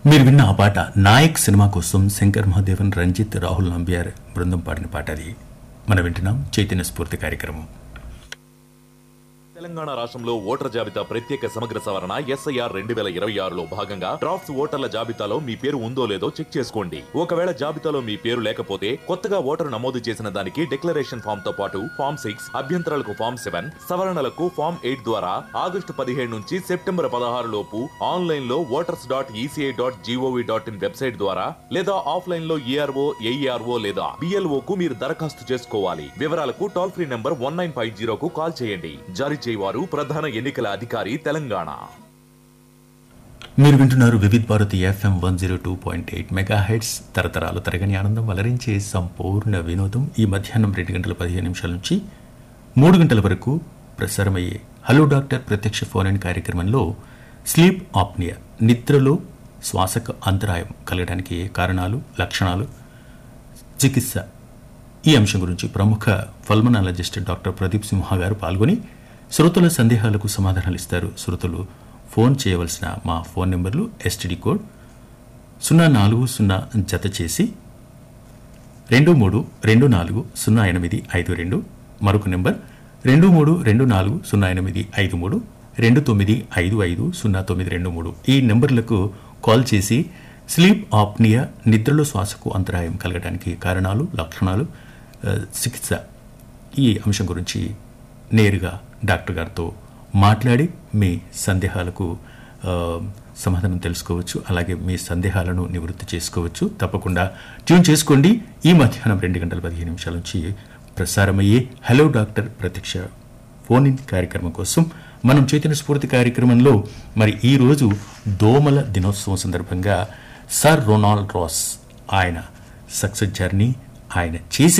మీరు విన్న ఆ పాట నాయక్ సినిమా కోసం శంకర్ మహాదేవన్ రంజిత్ రాహుల్ నంబియార్ బృందం పాడిన పాట అది మనం వింటున్నాం చైతన్య స్ఫూర్తి కార్యక్రమం తెలంగాణ రాష్ట్రంలో ఓటర్ జాబితా ప్రత్యేక సమగ్ర సవరణ ఎస్ఐఆర్ రెండు వేల ఇరవై ఆరులో భాగంగా డ్రాఫ్ట్స్ ఓటర్ల జాబితాలో మీ పేరు ఉందో లేదో చెక్ చేసుకోండి ఒకవేళ జాబితాలో మీ పేరు లేకపోతే కొత్తగా ఓటరు నమోదు చేసిన దానికి డిక్లరేషన్ ఫామ్ తో పాటు ఫామ్ సిక్స్ అభ్యంతరాలకు ఫామ్ సెవెన్ సవరణలకు ఫామ్ ఎయిట్ ద్వారా ఆగస్టు పదిహేడు నుంచి సెప్టెంబర్ పదహారు లోపు ఆన్లైన్ లో voters dot ECI dot GOV dot in website ద్వారా లేదా ఆఫ్లైన్ లో ఈఆర్ఓ ఏఈఆర్ఓ లేదా బిఎల్ఓ కు మీరు దరఖాస్తు చేసుకోవాలి వివరాలకు toll free number one nine five జీరోకు కాల్ చేయండి జారీ చేయవారు ప్రధాన ఎన్నికల అధికారి తెలంగాణ మీరు వింటున్నారు Vividh Bharati FM one zero two point eight mega hits తరతరాలు తరగని ఆనందం అలరించే సంపూర్ణ వినోదం ఈ మధ్యాహ్నం రెండు గంటల పదిహేను నిమిషాల నుంచి మూడు గంటల వరకు ప్రసారమయ్యే హలో డాక్టర్ ప్రత్యక్ష ఫోన్ ఇన్ కార్యక్రమంలో స్లీప్ ఆప్నియా నిద్రలో శ్వాసకు అంతరాయం కలగడానికి కారణాలు లక్షణాలు చికిత్స ఈ అంశం గురించి ప్రముఖ పల్మనాలజిస్ట్ డాక్టర్ ప్రదీప్ సింహ గారు పాల్గొని శ్రోతల సందేహాలకు సమాధానాలు ఇస్తారు శ్రోతలు ఫోన్ చేయవలసిన మా ఫోన్ నెంబర్లు ఎస్టీడీ కోడ్ సున్నా నాలుగు సున్నా జత చేసి రెండు మూడు రెండు నాలుగు సున్నా ఎనిమిది ఐదు రెండు మరొక నెంబర్ రెండు మూడు రెండు నాలుగు సున్నా ఎనిమిది ఐదు మూడు రెండు తొమ్మిది ఐదు ఐదు సున్నా తొమ్మిది రెండు మూడు ఈ నెంబర్లకు కాల్ చేసి స్లీప్ ఆప్నియా నిద్రలో శ్వాసకు అంతరాయం కలగడానికి కారణాలు లక్షణాలు ఆ, చికిత్స ఈ అంశం గురించి నేరుగా డాక్టర్ గారితో మాట్లాడి మీ సందేహాలకు ఆ, సమాధానం తెలుసుకోవచ్చు అలాగే మీ సందేహాలను నివృత్తి చేసుకోవచ్చు తప్పకుండా ట్యూన్ చేసుకోండి ఈ మధ్యాహ్నం రెండు గంటల పదిహేను నిమిషాల నుంచి ప్రసారమయ్యే హలో డాక్టర్ ప్రత్యక్ష ఫోన్ ఇన్ కార్యక్రమం కోసం మనం చైతన్య స్ఫూర్తి కార్యక్రమంలో మరి ఈ రోజు దోమల దినోత్సవం సందర్భంగా సర్ రొనాల్డ్ రాస్ ఆయన సక్సెస్ జర్నీ ఆయన చేసిన